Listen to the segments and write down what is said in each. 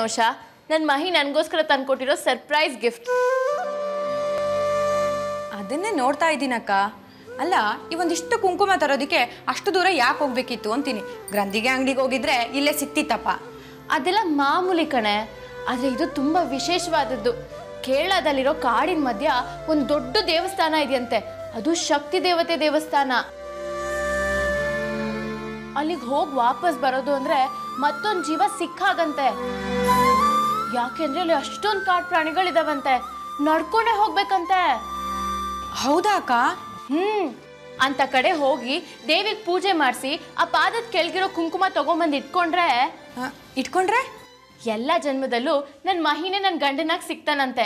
ಉಷಾ ನನ್ನ ಮಹಿ ನನಗೋಸ್ಕರ ತಂದ್ಕೊಟ್ಟಿರೋ surprise gift ಅದನ್ನೇ ನೋಡ್ತಾ ಇದ್ದೀನಕ್ಕ ಅಲ್ಲ ಈ ಒಂದಿಷ್ಟು ಕುಂಕುಮ ತರೋದಕ್ಕೆ ಅಷ್ಟು ದೂರ ಯಾಕೆ ಹೋಗ್ಬೇಕಿತ್ತು ಅಂತೀನಿ ಗ್ರಂಥಿಗೆ ಅಂಗಡಿಗೆ ಹೋಗಿದ್ರೆ ಇಲ್ಲೇ ಸಿಕ್ತಿತ್ತಪ್ಪ ಅದೆಲ್ಲ ಮಾಮೂಲಿ ಕಣೆ ಆದರೆ ಇದು ತುಂಬ ವಿಶೇಷವಾದದ್ದು ಕೇರಳದಲ್ಲಿರೋ ಕಾಡಿನ ಮಧ್ಯ ಒಂದು ದೊಡ್ಡ ದೇವಸ್ಥಾನ ಇದೆಯಂತೆ ಅದು ಶಕ್ತಿ ದೇವತೆ ದೇವಸ್ಥಾನ ಅಲ್ಲಿಗೆ ಹೋಗಿ ವಾಪಸ್ ಬರೋದು ಅಂದ್ರೆ ಮತ್ತೊಂದು ಜೀವ ಸಿಕ್ಕಾಗಂತೆ ಯಾಕೆಂದ್ರೆ ಅಲ್ಲಿ ಅಷ್ಟೊಂದು ಕಾಡು ಪ್ರಾಣಿಗಳಿದಾವಂತೆ ನಡ್ಕೊಂಡೇ ಹೋಗ್ಬೇಕಂತೆ ಹೌದಾ ಅಕ್ಕ ಹ್ಮ್ ಅಂತ ಕಡೆ ಹೋಗಿ ದೇವಿಗೆ ಪೂಜೆ ಮಾಡಿಸಿ ಆ ಪಾದದ ಕೆಳಗಿರೋ ಕುಂಕುಮ ತಗೊಂಬಂದು ಇಟ್ಕೊಂಡ್ರೆ ಆ, ಇಟ್ಕೊಂಡ್ರೆ ಎಲ್ಲ ಜನ್ಮದಲ್ಲೂ ನನ್ನ ಮಹಿನೇ ನನ್ನ ಗಂಡನಾಗ್ ಸಿಗ್ತಾನಂತೆ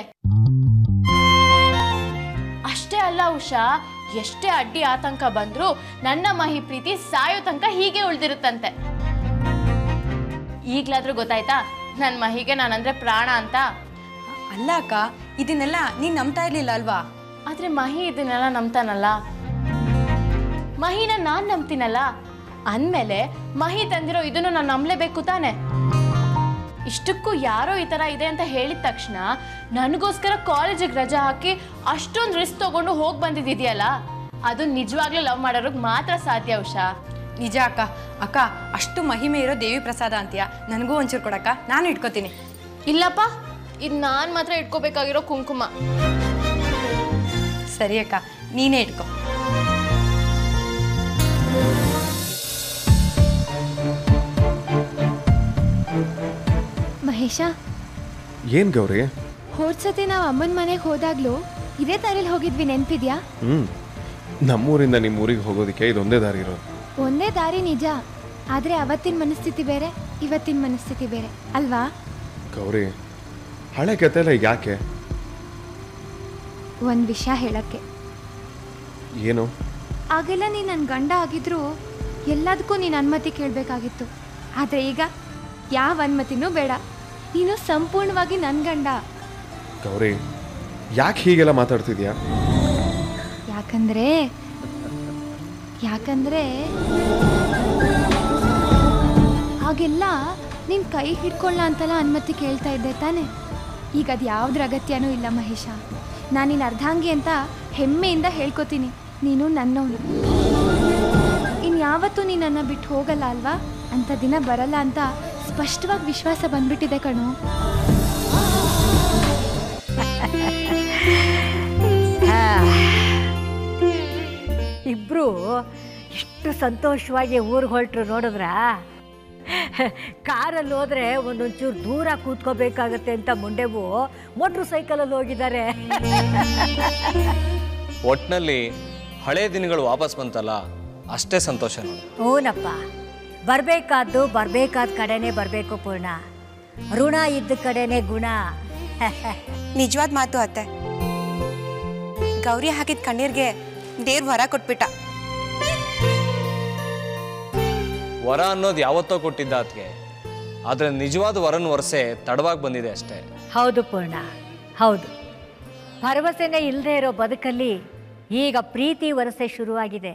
ಅಷ್ಟೇ ಅಲ್ಲ ಉಷಾ ಎಷ್ಟೇ ಅಡ್ಡಿ ಆತಂಕ ಬಂದ್ರೂ ನನ್ನ ಮಹಿ ಪ್ರೀತಿ ಸಾಯೋ ತನಕ ಹೀಗೆ ಉಳ್ದಿರುತ್ತಂತೆ ಈಗ್ಲಾದ್ರೂ ಗೊತ್ತಾಯ್ತಾ ನನ್ನ ಮಹಿಗೆ ನಾನಂದ್ರೆ ಪ್ರಾಣ ಅಂತ ಅಲ್ಲ ಅಕ್ಕ ಇದನ್ನೆಲ್ಲ ನೀನ್ ನಂಬ್ತಾ ಇರ್ಲಿಲ್ಲ ಅಲ್ವಾ ಆದ್ರೆ ಮಹಿ ಇದನ್ನೆಲ್ಲ ನಂಬ್ತಾನಲ್ಲ ಮಹಿನ ನಾನ್ ನಂಬ್ತೀನಲ್ಲ ಅಂದ್ಮೇಲೆ ಮಹಿ ತಂದಿರೋ ಇದನ್ನು ನಾನು ನಂಬಲೇಬೇಕು ತಾನೆ ಇಷ್ಟಕ್ಕೂ ಯಾರೋ ಈ ಥರ ಇದೆ ಅಂತ ಹೇಳಿದ ತಕ್ಷಣ ನನಗೋಸ್ಕರ ಕಾಲೇಜಿಗೆ ರಜಾ ಹಾಕಿ ಅಷ್ಟೊಂದು ರಿಸ್ಕ್ ತಗೊಂಡು ಹೋಗಿ ಬಂದಿದ್ದಿದೆಯಲ್ಲ ಅದು ನಿಜವಾಗ್ಲೂ ಲವ್ ಮಾಡೋರಿಗೆ ಮಾತ್ರ ಸಾಧ್ಯ ಉಷಾ ನಿಜ ಅಕ್ಕ ಅಕ್ಕ ಅಷ್ಟು ಮಹಿಮೆ ಇರೋ ದೇವಿ ಪ್ರಸಾದ ಅಂತೀಯ ನನಗೂ ಒಂಚೂರು ಕೊಡಕ್ಕ ನಾನು ಇಟ್ಕೋತೀನಿ ಇಲ್ಲಪ್ಪ ಇದು ನಾನು ಮಾತ್ರ ಇಟ್ಕೋಬೇಕಾಗಿರೋ ಕುಂಕುಮ ಸರಿ ಅಕ್ಕ ನೀನೇ ಇಟ್ಕೋ ಮಹೇಶ ಏನ್ ಗೌರಿ ಹೋದ್ಸತಿ ನಾವು ಅಮ್ಮನ ಮನೆಗೆ ಹೋದಾಗ್ಲೂ ಇದೇ ದಾರಿಲಿ ಹೋಗಿದ್ವಿ ನೆನ್ಪಿದ್ಯಾ ಹ್ಮ್ ನಮ್ಮೂರಿಂದ ನಿಮ್ಮ ಊರಿಗೆ ಹೋಗೋದಕ್ಕೆ ಇದೊಂದೇ ದಾರಿ ಇರೋದು ಒಂದೇ ದಾರಿ ನಿಜ ಆದರೆ ಅವತ್ತಿನ ಮನಸ್ಥಿತಿ ಬೇರೆ ಇವತ್ತಿನ ಮನಸ್ಥಿತಿ ಬೇರೆ ಅಲ್ವಾ ಗೌರಿ ಹಳೆ ಕತೆ ಎಲ್ಲ ಈಗ ಯಾಕೆ ಒಂದು ವಿಷಯ ಹೇಳಕ್ಕೆ ಏನು ಆಗೆಲ್ಲ ನೀನು ನನ್ನ ಗಂಡ ಆಗಿದ್ರು ಎಲ್ಲದಕ್ಕೂ ನೀನು ಅನುಮತಿ ಕೇಳಬೇಕಾಗಿತ್ತು ಆದರೆ ಈಗ ಯಾವ ಅನುಮತಿನೂ ಬೇಡ ನೀನು ಸಂಪೂರ್ಣವಾಗಿ ನನ್ನ ಗಂಡ ಗೌರಿ ಯಾಕೆ ಹೀಗೆಲ್ಲ ಮಾತಾಡ್ತಿದ್ಯಾ ಯಾಕಂದ್ರೆ ಯಾಕಂದ್ರೆ ಹಾಗೆಲ್ಲ ನಿನ್ ಕೈ ಹಿಡ್ಕೊಳ್ಳ ಅಂತೆಲ್ಲ ಅನುಮತಿ ಕೇಳ್ತಾ ಇದ್ದೆ ತಾನೆ ಈಗ ಅದು ಯಾವ್ದ್ರ ಅಗತ್ಯನೂ ಇಲ್ಲ ಮಹೇಶ ನಾನು ನಿನ್ನ ಅರ್ಧಾಂಗಿ ಅಂತ ಹೆಮ್ಮೆಯಿಂದ ಹೇಳ್ಕೊತೀನಿ ನೀನು ನನ್ನವನು ಇನ್ಯಾವತ್ತೂ ನೀನು ನನ್ನ ಬಿಟ್ಟು ಹೋಗಲ್ಲ ಅಲ್ವಾ ಅಂತ ದಿನ ಬರಲ್ಲ ಅಂತ ಸ್ಪಷ್ಟವಾಗಿ ವಿಶ್ವಾಸ ಬಂದ್ಬಿಟ್ಟಿದೆ ಕಣು ಇಬ್ರು ಎಷ್ಟು ಸಂತೋಷವಾಗಿ ಊರಿಗೆ ಹೊರಟ್ರು ನೋಡಿದ್ರ ಕಾರಲ್ಲಿ ಹೋದ್ರೆ ಒಂದೊಂಚೂರು ದೂರ ಕೂತ್ಕೋಬೇಕಾಗತ್ತೆ ಅಂತ ಮುಂಡೆವು ಮೋಟ್ರ್ ಸೈಕಲಲ್ಲಿ ಹೋಗಿದ್ದಾರೆ ಒಟ್ನಲ್ಲಿ ಹಳೆ ದಿನಗಳು ವಾಪಸ್ ಬಂತಲ್ಲ ಅಷ್ಟೇ ಸಂತೋಷ ನೋಡಿ ಹೂನಪ್ಪ ಬರಬೇಕಾದ್ದು ಬರಬೇಕಾದ ಕಡೆನೇ ಬರಬೇಕು ಪೂರ್ಣ ಋಣ ಇದ್ದ ಕಡೆನೇ ಗುಣ ನಿಜವಾದ ಮಾತು ಅತ್ತೆ ಗೌರಿ ಹಾಕಿದ ಕಣ್ಣೀರ್ಗೆ ದೇವ್ರ ವರ ಕೊಟ್ಬಿಟ್ಟ ವರ ಅನ್ನೋದು ಯಾವತ್ತೋ ಕೊಟ್ಟಿದ್ದ ಆತ್ಗೆ ಆದರೆ ನಿಜವಾದ ವರನ ವರಸೆ ತಡವಾಗಿ ಬಂದಿದೆ ಅಷ್ಟೇ ಹೌದು ಪೂರ್ಣ ಹೌದು ಭರವಸೆನೇ ಇಲ್ಲದೆ ಇರೋ ಬದುಕಲ್ಲಿ ಈಗ ಪ್ರೀತಿ ವರಸೆ ಶುರುವಾಗಿದೆ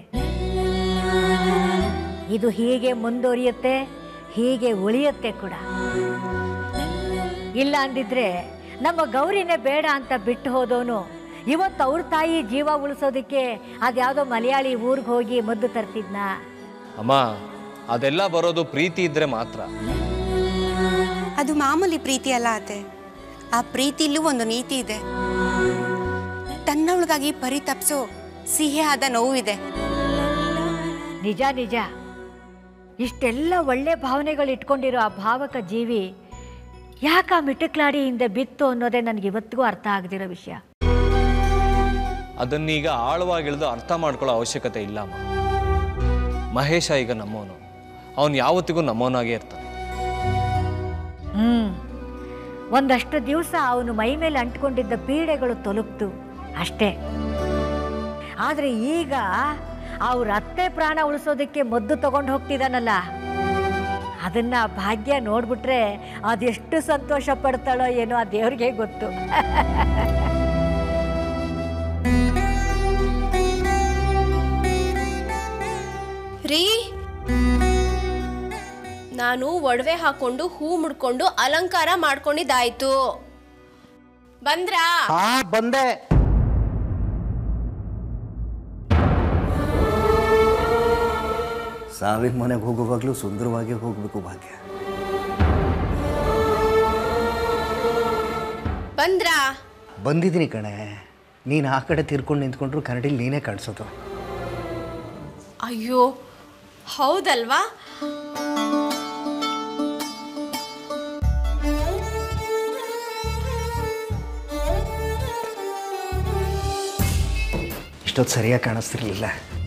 ಇದು ಹೀಗೆ ಮುಂದುವರಿಯುತ್ತೆ ಹೀಗೆ ಉಳಿಯುತ್ತೆ ಕೂಡ ಇಲ್ಲ ಅಂದಿದ್ರೆ ನಮ್ಮ ಗೌರಿನೇ ಬೇಡ ಅಂತ ಬಿಟ್ಟು ಹೋದವನು ಇವತ್ತು ಅವ್ರ ತಾಯಿ ಜೀವ ಉಳಿಸೋದಕ್ಕೆ ಅದ್ಯಾವುದೋ ಮಲಯಾಳಿ ಊರಿಗೆ ಹೋಗಿ ಮದ್ದು ತರ್ತಿದ್ನಾ ಅಮ್ಮ ಅದೆಲ್ಲ ಬರೋದು ಪ್ರೀತಿ ಇದ್ರೆ ಮಾತ್ರ ಅದು ಮಾಮೂಲಿ ಪ್ರೀತಿ ಅಲ್ಲ ಅತ್ತೆ ಆ ಪ್ರೀತಿಲೂ ಒಂದು ನೀತಿ ಇದೆ ತನ್ನವಳಿಗಾಗಿ ಪರಿತಪ್ಸೋ ಸಿಹಿಯಾದ ನೋವಿದೆ ನಿಜ ನಿಜ ಇಷ್ಟೆಲ್ಲ ಒಳ್ಳೆ ಭಾವನೆಗಳು ಇಟ್ಕೊಂಡಿರೋ ಆ ಭಾವಕ ಜೀವಿ ಯಾಕ ಆ ಮಿಟುಕ್ಲಾಡಿಯಿಂದ ಬಿತ್ತು ಅನ್ನೋದೇ ನನಗೆ ಇವತ್ತಿಗೂ ಅರ್ಥ ಆಗದಿರೋ ವಿಷಯ ಅದನ್ನೀಗ ಆಳವಾಗಿ ಇಳಿದು ಅರ್ಥ ಮಾಡ್ಕೊಳ್ಳೋ ಅವಶ್ಯಕತೆ ಇಲ್ಲ ಅಮ್ಮ ಮಹೇಶ ಈಗ ನಮ್ಮವನು ಅವನು ಯಾವತ್ತಿಗೂ ನಮ್ಮವನಾಗೇ ಇರ್ತಾನೆ ಹ್ಮ್ ಒಂದಷ್ಟು ದಿವಸ ಅವನು ಮೈ ಮೇಲೆ ಅಂಟ್ಕೊಂಡಿದ್ದ ಪೀಡೆಗಳು ತೊಲಗ್ತು ಅಷ್ಟೇ ಆದರೆ ಈಗ ಅವ್ರ ಅತ್ತೆ ಪ್ರಾಣ ಉಳಿಸೋದಕ್ಕೆ ಮದ್ದು ತಗೊಂಡು ಹೋಗ್ತಿದ್ದಾನಲ್ಲ ಅದನ್ನ ಆ ಭಾಗ್ಯ ನೋಡ್ಬಿಟ್ರೆ ಅದೆಷ್ಟು ಸಂತೋಷ ಪಡ್ತಾಳೋ ಏನೋ ಆ ದೇವ್ರಿಗೆ ಗೊತ್ತು ರೀ ನಾನು ಒಡವೆ ಹಾಕೊಂಡು ಹೂ ಮುಡ್ಕೊಂಡು ಅಲಂಕಾರ ಮಾಡ್ಕೊಂಡಿದ್ದಾಯ್ತು ಬಂದ್ರಾ ಹಾ ಬಂದೆ ಸಾವಿನ ಮನೆಗೆ ಹೋಗುವಾಗಲೂ ಸುಂದರವಾಗಿ ಹೋಗಬೇಕು ಭಾಗ್ಯ ಬಂದ್ರಾ ಬಂದಿದ್ದೀನಿ ಕಣೆ ನೀನು ಆ ಕಡೆ ತಿರ್ಕೊಂಡು ನಿಂತ್ಕೊಂಡ್ರು ಕನ್ನಡಿಲಿ ನೀನೇ ಕಾಣಿಸೋದು ಅಯ್ಯೋ ಹೌದಲ್ವಾ ಇಷ್ಟೊತ್ತು ಸರಿಯಾಗಿ ಕಾಣಿಸ್ತಿರ್ಲಿಲ್ಲ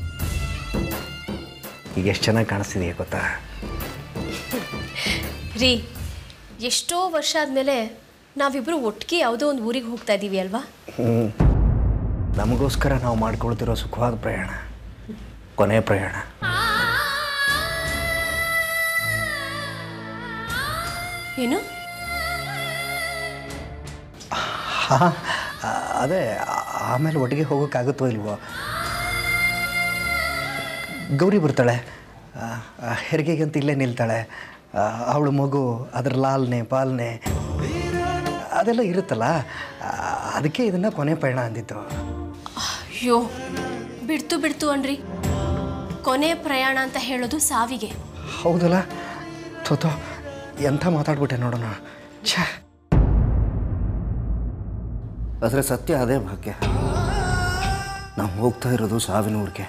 ಈಗ ಎಷ್ಟು ಚೆನ್ನಾಗಿ ಕಾಣಿಸ್ತಿದೆಯಾ ಗೊತ್ತಾ ರೀ ಎಷ್ಟೋ ವರ್ಷ ಆದಮೇಲೆ ನಾವಿಬ್ರು ಒಟ್ಟಿಗೆ ಯಾವುದೋ ಒಂದು ಊರಿಗೆ ಹೋಗ್ತಾ ಇದ್ದೀವಿ ಅಲ್ವಾ ಹ್ಞೂ ನಮಗೋಸ್ಕರ ನಾವು ಮಾಡ್ಕೊಳ್ತಿರೋ ಸುಖವಾದ ಪ್ರಯಾಣ ಕೊನೆ ಪ್ರಯಾಣ ಏನು ಹಾಂ ಅದೇ ಆ- ಆಮೇಲೆ ಒಟ್ಟಿಗೆ ಹೋಗೋಕ್ಕಾಗುತ್ತೋ ಇಲ್ವೋ ಗೌರಿ ಬರ್ತಾಳೆ ಆ, ಆ, ಹೆರಿಗೆಗಂತ ಇಲ್ಲೇ ನಿಲ್ತಾಳೆ ಅವಳು ಮಗು ಅದರ ಲಾಲ್ನೆ ಪಾಲನೆ ಅದೆಲ್ಲ ಇರುತ್ತಲ್ಲ ಆ, ಅದಕ್ಕೆ ಇದನ್ನು ಕೊನೆ ಪಯಣ ಅಂದಿತ್ತು ಅಯ್ಯೋ ಬಿಡ್ತು ಬಿಡ್ತು ಅನ್ರಿ ಕೊನೆ ಪ್ರಯಾಣ ಅಂತ ಹೇಳೋದು ಸಾವಿಗೆ ಹೌದಲ್ಲ ತೋತೋ ಎಂಥ ಮಾತಾಡ್ಬಿಟ್ಟೆ ನೋಡೋಣ ಛೇ ಆದರೆ ಸತ್ಯ ಅದೇ ಭಾಗ್ಯ ನಾವು ಹೋಗ್ತಾ ಇರೋದು ಸಾವಿನ ಊರಿಗೆ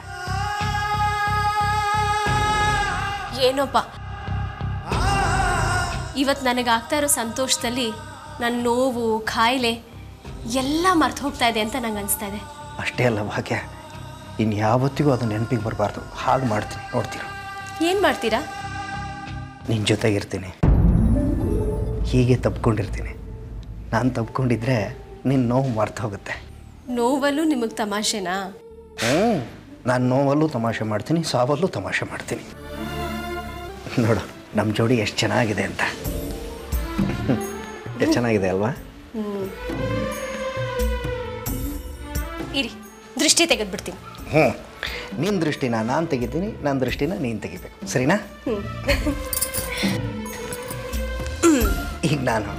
ಏನೋಪ್ಪ ಇವತ್ತು ನನಗಾಗ್ತಾ ಇರೋ ಸಂತೋಷದಲ್ಲಿ ನನ್ನ ನೋವು ಕಾಯಿಲೆ ಎಲ್ಲ ಮರ್ತು ಹೋಗ್ತಾ ಇದೆ ಅಂತ ನಂಗೆ ಅನಿಸ್ತಾ ಇದೆ ಅಷ್ಟೇ ಅಲ್ಲ ಭಾಗ್ಯ ಇನ್ನು ಯಾವತ್ತಿಗೂ ಅದು ನೆನಪಿಗೆ ಬರಬಾರ್ದು ಹಾಗೆ ಮಾಡ್ತೀನಿ ನೋಡ್ತೀರ ಏನು ಮಾಡ್ತೀರಾ ನಿನ್ನ ಜೊತೆಗಿರ್ತೀನಿ ಹೀಗೆ ತಪ್ಕೊಂಡಿರ್ತೀನಿ ನಾನು ತಪ್ಕೊಂಡಿದ್ರೆ ನಿನ್ನ ನೋವು ಮರ್ತು ಹೋಗುತ್ತೆ ನೋವಲ್ಲೂ ನಿಮಗೆ ತಮಾಷೆನಾ ಹ್ಞೂ ನಾನು ನೋವಲ್ಲೂ ತಮಾಷೆ ಮಾಡ್ತೀನಿ ಸಾವಲ್ಲೂ ತಮಾಷೆ ಮಾಡ್ತೀನಿ ನೋಡು ನಮ್ಮ ಜೋಡಿ ಎಷ್ಟು ಚೆನ್ನಾಗಿದೆ ಅಂತ ಎಷ್ಟು ಚೆನ್ನಾಗಿದೆ ಅಲ್ವಾ ಇರಿ ದೃಷ್ಟಿ ತೆಗೆದ್ಬಿಡ್ತೀನಿ ಹ್ಞೂ ನಿನ್ನ ದೃಷ್ಟಿನ ನಾನು ತೆಗಿತೀನಿ ನನ್ನ ದೃಷ್ಟಿನ ನೀನು ತೆಗಿಬೇಕು ಸರಿನಾ ಈಗ ನಾನು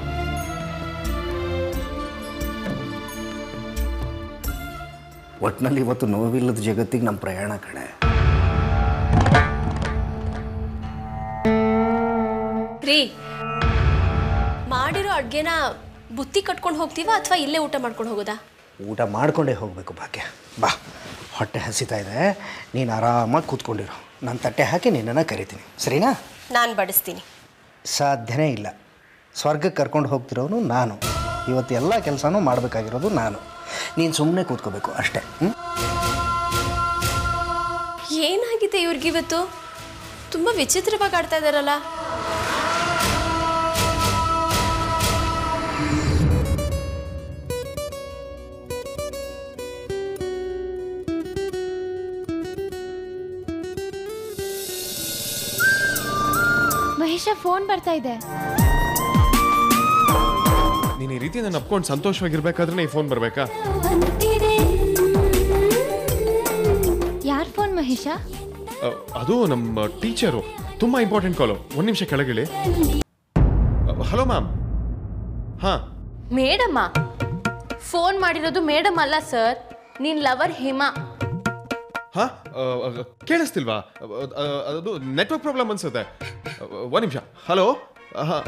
ಒಟ್ಟಿನಲ್ಲಿ ಇವತ್ತು ನೋವಿಲ್ಲದ ಜಗತ್ತಿಗೆ ನಮ್ಮ ಪ್ರಯಾಣ ಕಡೆ ರೀ ಮಾಡಿರೋ ಅಡ್ಗೆನ ಬುತ್ತಿ ಕಟ್ಕೊಂಡು ಹೋಗ್ತೀವಾ ಅಥವಾ ಇಲ್ಲೇ ಊಟ ಮಾಡ್ಕೊಂಡು ಹೋಗೋದಾ ಊಟ ಮಾಡ್ಕೊಂಡೇ ಹೋಗಬೇಕು ಭಾಗ್ಯ ಬಾ ಹೊಟ್ಟೆ ಹಸಿತಾ ಇದೆ ನೀನು ಆರಾಮಾಗಿ ಕೂತ್ಕೊಂಡಿರು ನಾನು ತಟ್ಟೆ ಹಾಕಿ ನಿನ್ನನ್ನು ಕರಿತೀನಿ ಸರಿನಾ ನಾನು ಬಡಿಸ್ತೀನಿ ಸಾಧ್ಯನೇ ಇಲ್ಲ ಸ್ವರ್ಗಕ್ಕೆ ಕರ್ಕೊಂಡು ಹೋಗ್ತಿರೋನು ನಾನು ಇವತ್ತು ಎಲ್ಲ ಕೆಲಸನೂ ಮಾಡಬೇಕಾಗಿರೋದು ನಾನು ನೀನು ಸುಮ್ಮನೆ ಕೂತ್ಕೋಬೇಕು ಅಷ್ಟೇ ಹ್ಞೂ ಏನಾಗಿದೆ ಇವ್ರಿಗಿವತ್ತು ತುಂಬ ವಿಚಿತ್ರವಾಗಿ ಆಡ್ತಾ ಇದ್ದಾರಲ್ಲ ಮಹೇಶ ಫೋನ್ ಬರ್ತಾ ಇದೆ ನೀನು ಈ ರೀತಿ ನಾನು ಅಪ್ಕೊಂಡು ಸಂತೋಷವಾಗಿರ್ಬೇಕಾದ್ರೆ ಈ ಫೋನ್ ಬರಬೇಕಾ ಯಾರ್ ಫೋನ್ ಮಹೇಶ ಅದು ನಮ್ಮ ಟೀಚರು ತುಂಬ ಇಂಪಾರ್ಟೆಂಟ್ ಕಾಲು ಒಂದು ನಿಮಿಷ ಕೆಳಗಿಳಿ ಹಲೋ ಮ್ಯಾಮ್ ಹಾಂ ಮೇಡಮ್ಮ ಫೋನ್ ಮಾಡಿರೋದು ಮೇಡಮ್ ಅಲ್ಲ ಸರ್ ನೀನ್ ಲವರ್ ಹಿಮಾ ಹಾಂ ಕೇಳಿಸ್ತಿಲ್ವಾ ಅ, ಅ, ಅದು ನೆಟ್ವರ್ಕ್ ಪ್ರಾಬ್ಲಮ್ ಅನ್ಸುತ್ತೆ ಒಂದು ನಿಮಿಷ ಹಲೋ ಹಾಂ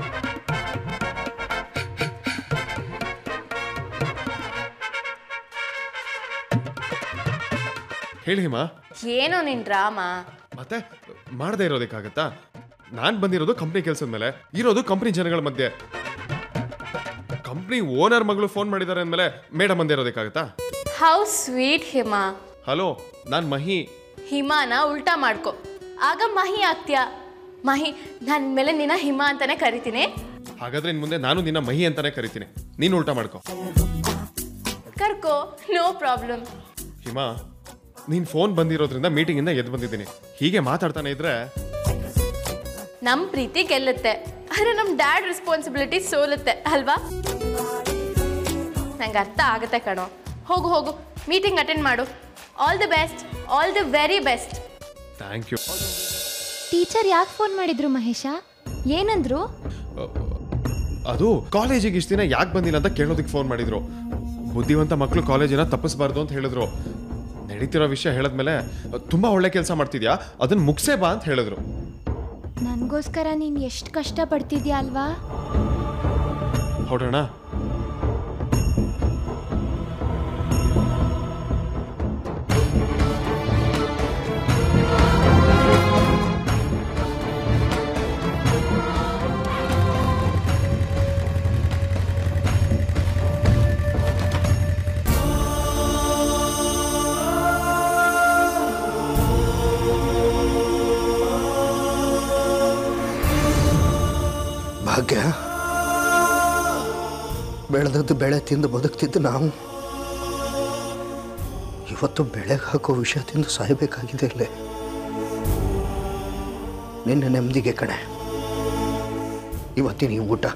ಹೇಳಿ ಹಿಮಾ ಏನೋ ನಿನ್ ಡ್ರಾಮಾ ಮತ್ತೆ ಮಾಡದೇ ಇರೋದಕ್ಕಾಗತ್ತಾ ನಾನು ಬಂದಿರೋದು ಕಂಪ್ನಿ ಕೆಲಸದ ಮೇಲೆ ಇರೋದು ಕಂಪ್ನಿ ಜನಗಳ ಮಧ್ಯೆ ಕಂಪ್ನಿ ಓನರ್ ಮಗಳು ಫೋನ್ ಮಾಡಿದ್ದಾರೆ ಅಂದಮೇಲೆ ಮೇಡಮ್ ಬಂದೇ ಇರೋದಕ್ಕಾಗತ್ತಾ ಹೌ ಸ್ವೀಟ್ ಹಿಮಾ ಹಲೋ ನಾನು ಮಹಿ ಹಿಮಾನ ಉಲ್ಟಾ ಮಾಡ್ಕೊ ಆಗ ಮಹಿ ಆಗ್ತೀಯ ಮಹಿ ನನ್ನ ಮೇಲೆ ನಿನ್ನ ಹಿಮ ಅಂತಾನೆ ಕರಿತೀನಿ ಹಾಗಾದ್ರೆ ಇನ್ ಮುಂದೆ ನಾನು ನಿನ್ನ ಮಹಿ ಅಂತಾನೆ ಕರಿತೀನಿ ನೀನು ಉಲ್ಟಾ ಮಾಡ್ಕೊ ಕರ್ಕೋ ನೋ ಪ್ರಾಬ್ಲಮ್ ಹಿಮಾ ನೀನ್ ಫೋನ್ ಬಂದಿರೋದ್ರಿಂದ ಮೀಟಿಂಗ್ ಇಂದ ಎದ್ದು ಬಂದಿದ್ದೀನಿ ಹೀಗೆ ಮಾತಾಡ್ತಾನೆ ಇದ್ರೆ ನಮ್ಮ ಪ್ರೀತಿ ಗೆಲ್ಲುತ್ತೆ ಆದ್ರೆ ನಮ್ಮ ಡ್ಯಾಡ್ ರೆಸ್ಪಾನ್ಸಿಬಿಲಿಟಿ ಸೋಲುತ್ತೆ ಅಲ್ವಾ ನಂಗೆ ಅರ್ಥ ಆಗುತ್ತೆ ಕಣೋ ಹೋಗು ಹೋಗು ಮೀಟಿಂಗ್ ಅಟೆಂಡ್ ಮಾಡು all the best all the very best thank you teacher ಯಾಕೆ ಫೋನ್ ಮಾಡಿದ್ರು ಮಹೇಶ ಏನಂದ್ರು ಅದು ಕಾಲೇಜಿಗೆ ಇಷ್ಟು ದಿನ ಯಾಕೆ ಬಂದಿಲ್ಲ ಅಂತ ಕೇಳೋದಕ್ಕೆ ಫೋನ್ ಮಾಡಿದ್ರು ಬುದ್ಧಿವಂತ ಮಕ್ಕಳು ಕಾಲೇಜಿನ ತಪ್ಪಿಸ್ಬಾರ್ದು ಅಂತ ಹೇಳಿದ್ರು ನಡೀತಿರೋ ವಿಷಯ ಹೇಳಿದ್ಮೇಲೆ ತುಂಬಾ ಒಳ್ಳೆ ಕೆಲಸ ಮಾಡ್ತಿದ್ಯಾ ಅದನ್ನ ಮುಗ್ಸೇ ಬಾ ಅಂತ ಹೇಳಿದ್ರು ನನಗೋಸ್ಕರ ನೀನು ಎಷ್ಟು ಕಷ್ಟಪಡ್ತಿದ್ಯಾ ಅಲ್ವಾ ಹೊರಡೋಣ ಭಾಗ್ಯ ಬೆಳೆದದ್ದು ಬೆಳೆ ತಿಂದು ಬದುಕ್ತಿದ್ದು ನಾವು ಇವತ್ತು ಬೆಳೆಗೆ ಹಾಕೋ ವಿಷಯ ತಿಂದು ಸಾಯಬೇಕಾಗಿದೆ ಇಲ್ಲೇ ನಿನ್ನ ನೆಮ್ಮದಿಗೆ ಕಣೆ ಇವತ್ತಿನ ಈ ಊಟ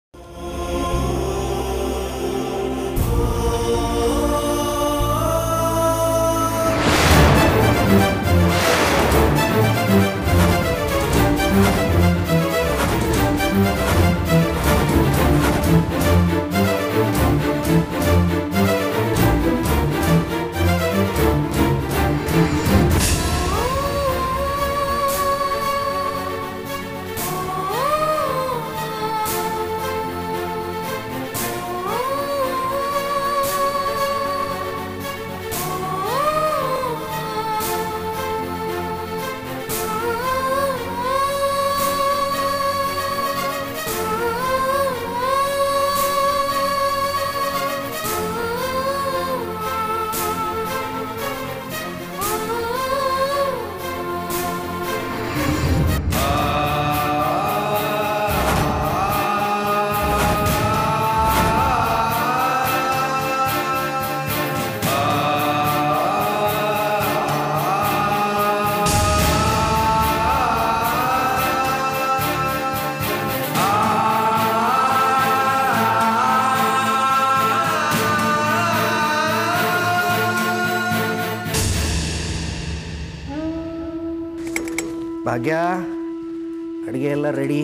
ಭಾಗ್ಯ ಅಡುಗೆ ಎಲ್ಲ ರೆಡಿ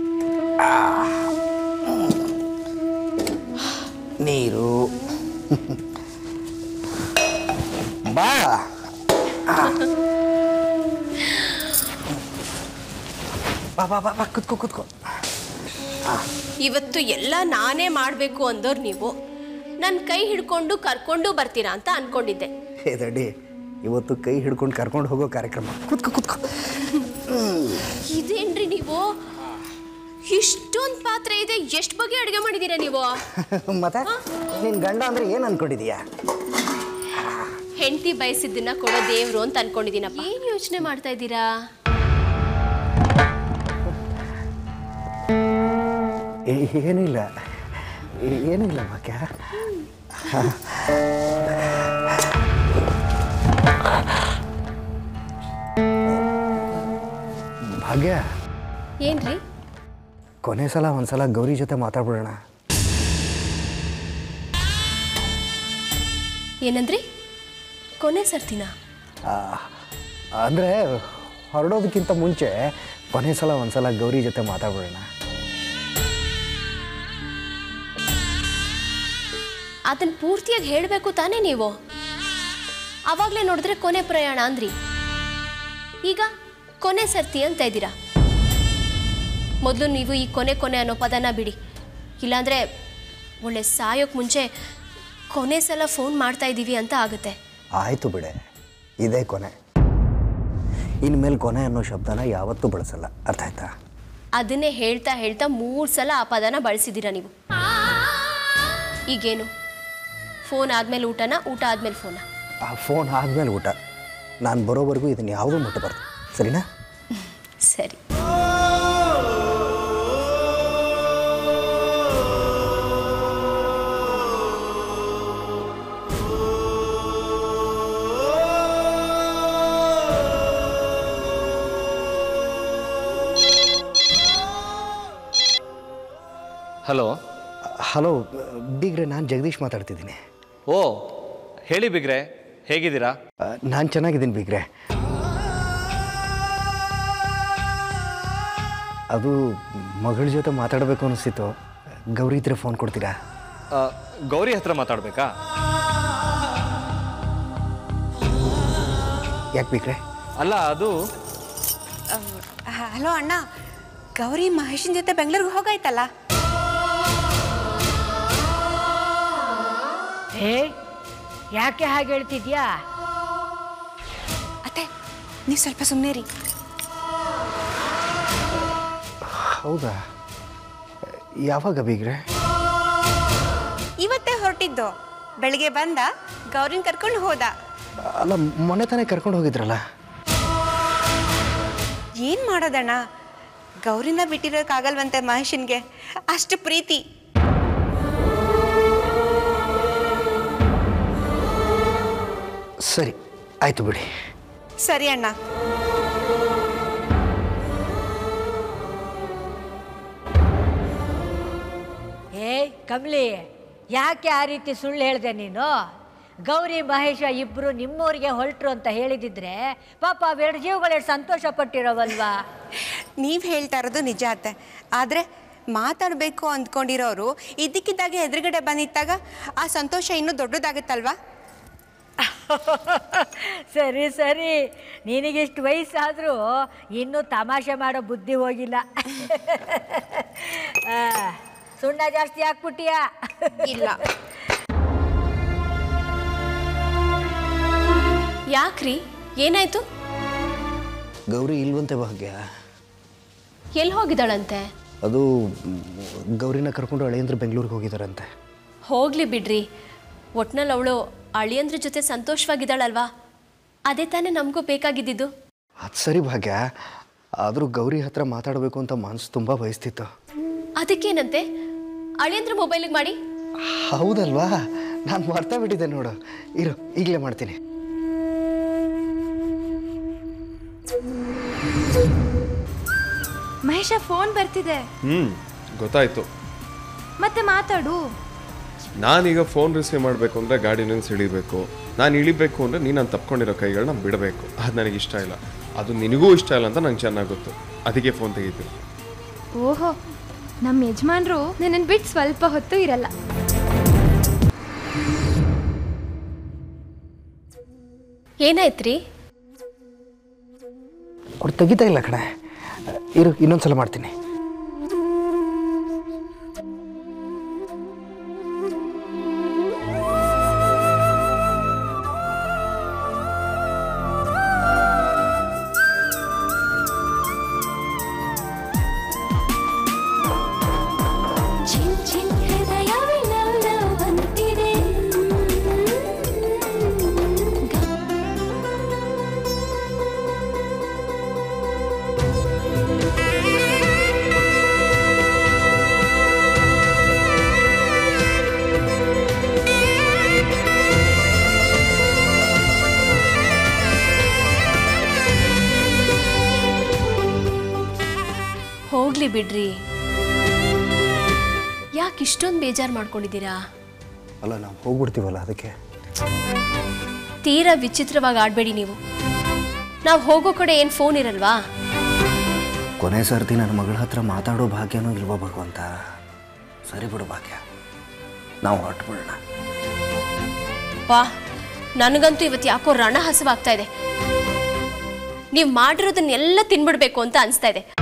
ನೀರು ಬಾ ಬಾ ಬಾ ಬಾ ಬಾ ಕುತ್ಕೋ ಕುತ್ಕೋ ಇವತ್ತು ಎಲ್ಲ ನಾನೇ ಮಾಡಬೇಕು ಅಂದೋರು ನೀವು ನನ್ನ ಕೈ ಹಿಡ್ಕೊಂಡು ಕರ್ಕೊಂಡು ಬರ್ತೀರಾ ಅಂತ ಅನ್ಕೊಂಡಿದ್ದೆ ಹೇ ದಡ್ಡಿ ಇವತ್ತು ಕೈ ಹಿಡ್ಕೊಂಡು ಕರ್ಕೊಂಡು ಹೋಗೋ ಕಾರ್ಯಕ್ರಮ ಕುತ್ಕೋ ಕುತ್ಕೋ ಇದೇನ್ರಿ ನೀವು ಇಷ್ಟೊಂದು ಪಾತ್ರೆ ಇದೆ ಎಷ್ಟು ಬಗೆ ಅಡುಗೆ ಮಾಡಿದ್ದೀರಾ ನೀವು ಮತ್ತೆ ನಿನ್ನ ಗಂಡ ಅಂದ್ರೆ ಏನು ಅನ್ಕೊಂಡಿದೀಯಾ ಹೆಂಡತಿ ಬಯಸಿದ್ದನ್ನ ಕೊಡೋ ದೇವ್ರು ಅಂತ ಅನ್ಕೊಂಡಿದ್ದೀನಪ್ಪ ಏನ್ ಯೋಚನೆ ಮಾಡ್ತಾ ಇದ್ದೀರಾ ಏ- ಏನಿಲ್ಲ ಏ- ಏನಿಲ್ಲ ಭಾಗ್ಯ ಭಾಗ್ಯ ಏನ್ರಿ ಕೊನೆ ಸಲ ಒಂದ್ಸಲ ಗೌರಿ ಜೊತೆ ಮಾತಾಡ್ಬಿಡೋಣ ಏನಂದ್ರಿ ಕೊನೆ ಸರ್ತಿನ ಆ, ಅಂದ್ರೆ ಹೊರಡೋದಕ್ಕಿಂತ ಮುಂಚೆ ಕೊನೆ ಸಲ ಒಂದ್ಸಲ ಗೌರಿ ಜೊತೆ ಮಾತಾಡ್ಬಿಡೋಣ ಅದನ್ನ ಪೂರ್ತಿಯಾಗಿ ಹೇಳಬೇಕು ತಾನೇ ನೀವು ಅವಾಗಲೇ ನೋಡಿದ್ರೆ ಕೊನೆ ಪ್ರಯಾಣ ಅಂದ್ರಿ ಈಗ ಕೊನೆ ಸರ್ತಿ ಅಂತ ಇದ್ದೀರಾ ಮೊದಲು ನೀವು ಈ ಕೊನೆ ಕೊನೆ ಅನ್ನೋ ಪದನ ಬಿಡಿ ಇಲ್ಲಾಂದರೆ ಒಳ್ಳೆ ಸಾಯೋಕ್ಕೆ ಮುಂಚೆ ಕೊನೆ ಸಲ ಫೋನ್ ಮಾಡ್ತಾ ಇದ್ದೀವಿ ಅಂತ ಆಗುತ್ತೆ ಆಯಿತು ಬಿಡೆ ಇದೇ ಕೊನೆ ಇನ್ಮೇಲೆ ಕೊನೆ ಅನ್ನೋ ಶಬ್ದನ ಯಾವತ್ತೂ ಬಳಸಲ್ಲ ಅರ್ಥ ಆಯ್ತಾ ಅದನ್ನೇ ಹೇಳ್ತಾ ಹೇಳ್ತಾ ಮೂರು ಸಲ ಆ ಪದನ ಬಳಸಿದ್ದೀರಾ ನೀವು ಈಗೇನು ಫೋನ್ ಆದಮೇಲೆ ಊಟನ ಊಟ ಆದಮೇಲೆ ಫೋನ ಆ ಫೋನ್ ಆದಮೇಲೆ ಊಟ ನಾನು ಬರೋವರೆಗೂ ಇದನ್ನು ಯಾವುದೂ ಮುಟ್ಟಬಾರ್ದು ಸರಿನಾ ಸರಿ ಹಲೋ ಹಲೋ ಬೀಗ್ರೆ ನಾನು ಜಗದೀಶ್ ಮಾತಾಡ್ತಿದ್ದೀನಿ ಓ ಹೇಳಿ ಬಿಗ್ರೆ ಹೇಗಿದ್ದೀರಾ ನಾನು ಚೆನ್ನಾಗಿದ್ದೀನಿ ಬೀಗ್ರೆ ಅದು ಮಗಳ ಜೊತೆ ಮಾತಾಡಬೇಕು ಅನಿಸ್ತಿತ್ತು ಗೌರಿ ಇದ್ರೆ ಫೋನ್ ಕೊಡ್ತೀರಾ ಆ, ಗೌರಿ ಹತ್ರ ಮಾತಾಡಬೇಕಾ ಯಾಕೆ ಬೇಕ್ರೆ ಅಲ್ಲ ಅದು ಹಲೋ ಅಣ್ಣ ಗೌರಿ ಮಹೇಶನ್ ಜೊತೆ ಬೆಂಗಳೂರಿಗೆ ಹೋಗಾಯ್ತಲ್ಲ ಏ ಯಾಕೆ ಹಾಗೆ ಹೇಳ್ತಿದ್ಯಾ ಅತ್ತೆ ನೀವು ಸ್ವಲ್ಪ ಸುಮ್ಮನೆ ರೀ ಹೌದಾ ಯಾವಾಗ ಬೀಗ್ರೆ ಇವತ್ತೇ ಹೊರಟಿದ್ದು ಬೆಳಿಗ್ಗೆ ಬಂದ ಗೌರಿನ ಕರ್ಕೊಂಡು ಹೋದ ಅಲ್ಲ ಮೊನ್ನೆ ತಾನೇ ಕರ್ಕೊಂಡು ಹೋಗಿದ್ರಲ್ಲ ಏನು ಮಾಡೋದಣ್ಣ ಗೌರಿನ ಬಿಟ್ಟಿರೋಕ್ಕಾಗಲ್ವಂತೆ ಮಹೇಶನ್ಗೆ ಅಷ್ಟು ಪ್ರೀತಿ ಸರಿ ಆಯಿತು ಬಿಡಿ ಸರಿ ಅಣ್ಣ ಏಯ್ ಕಮಲಿ ಯಾಕೆ ಆ ರೀತಿ ಸುಳ್ಳು ಹೇಳಿದೆ ನೀನು ಗೌರಿ ಮಹೇಶ ಇಬ್ಬರು ನಿಮ್ಮೂರಿಗೆ ಹೊರಟ್ರು ಅಂತ ಹೇಳಿದಿದ್ರೆ ಪಾಪ ಅವೆರಡು ಜೀವಗಳು ಎಷ್ಟು ಸಂತೋಷ ಪಟ್ಟಿರೋವಲ್ವಾ ನೀವು ಹೇಳ್ತಾ ಇರೋದು ನಿಜ ಅತ್ತೆ ಆದರೆ ಮಾತಾಡಬೇಕು ಅಂದ್ಕೊಂಡಿರೋರು ಇದ್ದಕ್ಕಿದ್ದಾಗೆ ಎದುರುಗಡೆ ಬಂದಿದ್ದಾಗ ಆ ಸಂತೋಷ ಇನ್ನೂ ದೊಡ್ಡದಾಗುತ್ತಲ್ವಾ ಸರಿ ಸರಿ ನಿನಗಿಷ್ಟು ವಯಸ್ಸಾದರೂ ಇನ್ನೂ ತಮಾಷೆ ಮಾಡೋ ಬುದ್ಧಿ ಹೋಗಿಲ್ಲ ಆ, ಸುಣ್ಣ ಜಾಸ್ತಿ ಹಾಕ್ಬಿಟ್ಟಿಯಾ ಇಲ್ಲ ಯಾಕ್ರಿ ಏನಾಯ್ತು ಗೌರಿ ಇಲ್ವಂತೆ ಭಾಗ್ಯ ಎಲ್ಲಿ ಹೋಗಿದ್ದಾಳಂತೆ ಅದು ಮ್, ಗೌರಿನ ಕರ್ಕೊಂಡು ಅಳಿಯಂದ್ರೆ ಬೆಂಗಳೂರಿಗೆ ಹೋಗಿದ್ದಾರಂತೆ ಹೋಗ್ಲಿ ಬಿಡ್ರಿ ಒಟ್ನಲ್ಲಿ ಅವಳು ಅಳಿಯಂದ್ರ ಜೊತೆ ಸಂತೋಷವಾಗಿದ್ದಾಳಲ್ವಾ ಅದೇ ತಾನೇ ನಮಗೂ ಬೇಕಾಗಿದ್ದಿದ್ದು ಅದು ಸರಿ ಭಾಗ್ಯ ಆದರೂ ಗೌರಿ ಹತ್ರ ಮಾತಾಡಬೇಕು ಅಂತ ಮನಸ್ಸು ತುಂಬ ಬಯಸ್ತಿತ್ತು ಅದಕ್ಕೇನಂತೆ ಅಳಿಯಂದ್ರ ಮೊಬೈಲಿಗೆ ಮಾಡಿ ಹೌದಲ್ವಾ ನಾನು ಮರ್ತಾ ಬಿಟ್ಟಿದ್ದೆ ನೋಡು ಇರು ಈಗಲೇ ಮಾಡ್ತೀನಿ ಮಹೇಶ ಫೋನ್ ಬರ್ತಿದೆ ಹ್ಞೂ ಗೊತ್ತಾಯ್ತು ಮತ್ತೆ ಮಾತಾಡು ನಾನೀಗ ಫೋನ್ ರಿಸೀವ್ ಮಾಡಬೇಕು ಅಂದರೆ ಗಾಡಿ ನಿಲ್ಸಿ ಇಳಿಬೇಕು ನಾನು ಇಳಿಬೇಕು ಅಂದರೆ ನೀನು ನಾನು ತಪ್ಕೊಂಡಿರೋ ಕೈಗಳನ್ನ ಬಿಡಬೇಕು ಅದು ನನಗೆ ಇಷ್ಟ ಇಲ್ಲ ಅದು ನಿನಗೂ ಇಷ್ಟ ಇಲ್ಲ ಅಂತ ನಂಗೆ ಚೆನ್ನಾಗಿ ಗೊತ್ತು ಅದಕ್ಕೆ ಫೋನ್ ತೆಗಿತೀನಿ ಓಹೋ ನಮ್ಮ ಯಜಮಾನ್ರು ನನ್ನನ್ನು ಬಿಟ್ಟು ಸ್ವಲ್ಪ ಹೊತ್ತು ಇರಲ್ಲ ಏನಾಯ್ತ್ರಿ ಅವ್ರು ತೆಗಿತಾ ಇಲ್ಲ ಕಣೆ ಇರು ಇನ್ನೊಂದ್ಸಲ ಮಾಡ್ತೀನಿ ಹೋಗ್ಲಿ ಬಿಡ್ರಿ ಯಾಕೆ ಇಷ್ಟೊಂದು ಬೇಜಾರು ಮಾಡ್ಕೊಂಡಿದ್ದೀರಾ ಅಲ್ಲ ನಾವು ಹೋಗ್ಬಿಡ್ತೀವಲ್ಲ ಅದಕ್ಕೆ ತೀರಾ ವಿಚಿತ್ರವಾಗಿ ಆಡಬೇಡಿ ನೀವು ನಾವು ಹೋಗೋ ಕಡೆ ಏನು ಫೋನ್ ಇರಲ್ವಾ ಕೊನೆ ಸರ್ತಿ ನನ್ನ ಮಗಳ ಹತ್ರ ಮಾತಾಡೋ ಭಾಗ್ಯನೂ ಇಲ್ವೋ ಭಗವಂತ ಸರಿ ಬಿಡು ಭಾಗ್ಯ ನಾವು ಹೊರಟ್ಬಿಡೋಣ ವಾ ನನಗಂತೂ ಇವತ್ತು ಯಾಕೋ ರಣ ಹಸಿವಾಗ್ತಾ ಇದೆ ನೀವು ಮಾಡಿರೋದನ್ನೆಲ್ಲ ತಿನ್ಬಿಡ್ಬೇಕು ಅಂತ ಅನಿಸ್ತಾ ಇದೆ